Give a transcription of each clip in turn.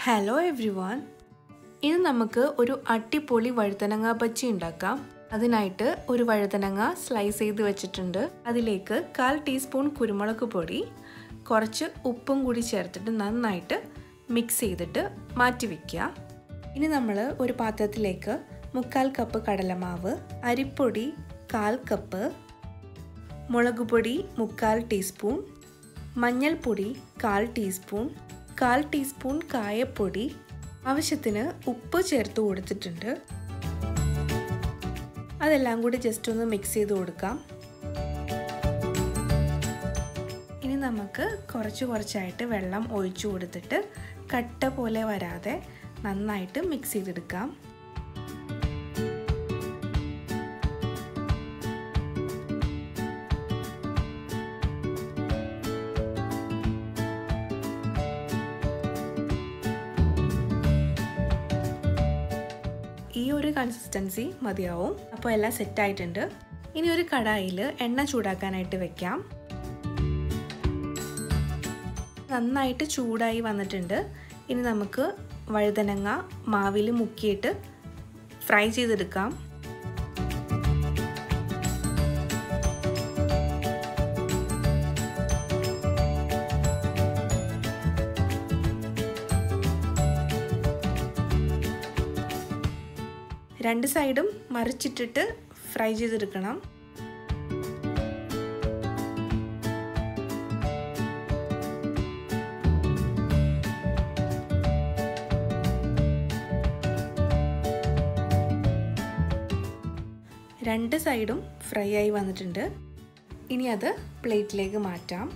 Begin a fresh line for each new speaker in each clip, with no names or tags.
hello every one ഇന്ന് നമുക്ക് ഒരു അട്ടിപ്പൊളി വഴുതനങ്ങ ബജ്ജി ഉണ്ടാക്കാം അതിനായിട്ട് ഒരു വഴുതനങ്ങ സ്ലൈസ് ചെയ്ത് വെച്ചിട്ടുണ്ട് അതിലേക്ക് കാൽ ടീസ്പൂൺ കുരുമുളക് പൊടി കുറച്ച് ഉപ്പും കൂടി ചേർത്തിട്ട് നന്നായിട്ട് മിക്സ് ചെയ്തിട്ട് മാറ്റി വയ്ക്കുക ഇനി നമ്മൾ ഒരു പാത്രത്തിലേക്ക് മുക്കാൽ കപ്പ് കടലമാവ് അരിപ്പൊടി കാൽ കപ്പ് മുളക് പൊടി മുക്കാൽ ടീസ്പൂൺ മഞ്ഞൾപ്പൊടി കാൽ ടീസ്പൂൺ കാൽ ടീസ്പൂൺ കായപ്പൊടി ആവശ്യത്തിന് ഉപ്പ് ചേർത്ത് കൊടുത്തിട്ടുണ്ട് അതെല്ലാം കൂടി ജസ്റ്റ് ഒന്ന് മിക്സ് ചെയ്ത് കൊടുക്കാം ഇനി നമുക്ക് കുറച്ച് കുറച്ചായിട്ട് വെള്ളം ഒഴിച്ചു കൊടുത്തിട്ട് കട്ട പോലെ വരാതെ നന്നായിട്ട് മിക്സ് ചെയ്തെടുക്കാം ഈ ഒരു കൺസിസ്റ്റൻസി മതിയാവും അപ്പോൾ എല്ലാം സെറ്റ് ആയിട്ടുണ്ട് ഇനി ഒരു കടായിൽ എണ്ണ ചൂടാക്കാനായിട്ട് വെക്കാം നന്നായിട്ട് ചൂടായി വന്നിട്ടുണ്ട് ഇനി നമുക്ക് വഴുതനങ്ങ മാവിൽ മുക്കിയിട്ട് ഫ്രൈ ചെയ്തെടുക്കാം രണ്ട് സൈഡും മറിച്ചിട്ടിട്ട് ഫ്രൈ ചെയ്തെടുക്കണം രണ്ട് സൈഡും ഫ്രൈ ആയി വന്നിട്ടുണ്ട് ഇനി അത് പ്ലേറ്റിലേക്ക് മാറ്റാം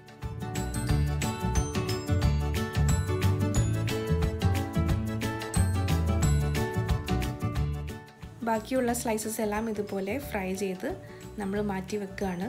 ബാക്കിയുള്ള സ്ലൈസസ് എല്ലാം ഇതുപോലെ ഫ്രൈ ചെയ്ത് നമ്മൾ മാറ്റി വെക്കുകയാണ്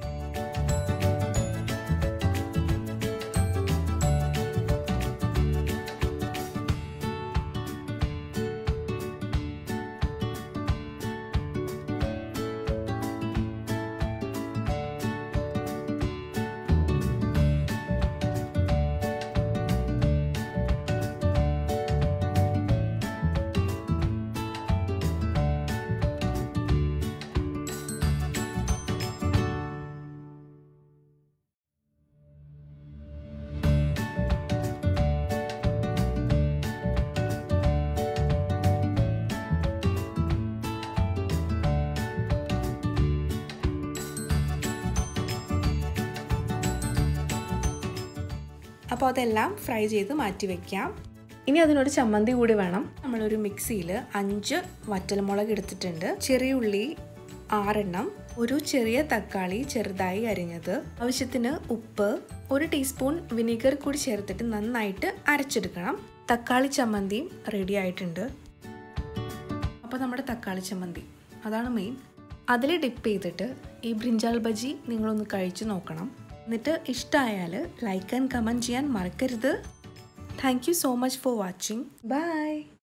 അപ്പോൾ അതെല്ലാം ഫ്രൈ ചെയ്ത് മാറ്റി വെക്കാം ഇനി അതിനൊരു ചമ്മന്തി കൂടി വേണം നമ്മളൊരു മിക്സിയിൽ അഞ്ച് വറ്റൽമുളക് എടുത്തിട്ടുണ്ട് ചെറിയ ഉള്ളി ആറെണ്ണം ഒരു ചെറിയ തക്കാളി ചെറുതായി അരിഞ്ഞത് ആവശ്യത്തിന് ഉപ്പ് ഒരു ടീസ്പൂൺ വിനീഗർ കൂടി ചേർത്തിട്ട് നന്നായിട്ട് അരച്ചെടുക്കണം തക്കാളി ചമ്മന്തിയും റെഡി ആയിട്ടുണ്ട് അപ്പോൾ നമ്മുടെ തക്കാളി ചമ്മന്തി അതാണ് മെയിൻ അതിൽ ഡിപ്പ് ചെയ്തിട്ട് ഈ ബ്രിഞ്ചാൽ ബജി നിങ്ങളൊന്ന് കഴിച്ചു നോക്കണം എന്നിട്ട് ഇഷ്ടമായാൽ ലൈക്ക് ആൻഡ് കമൻറ്റ് ചെയ്യാൻ മറക്കരുത് thank you so much for watching by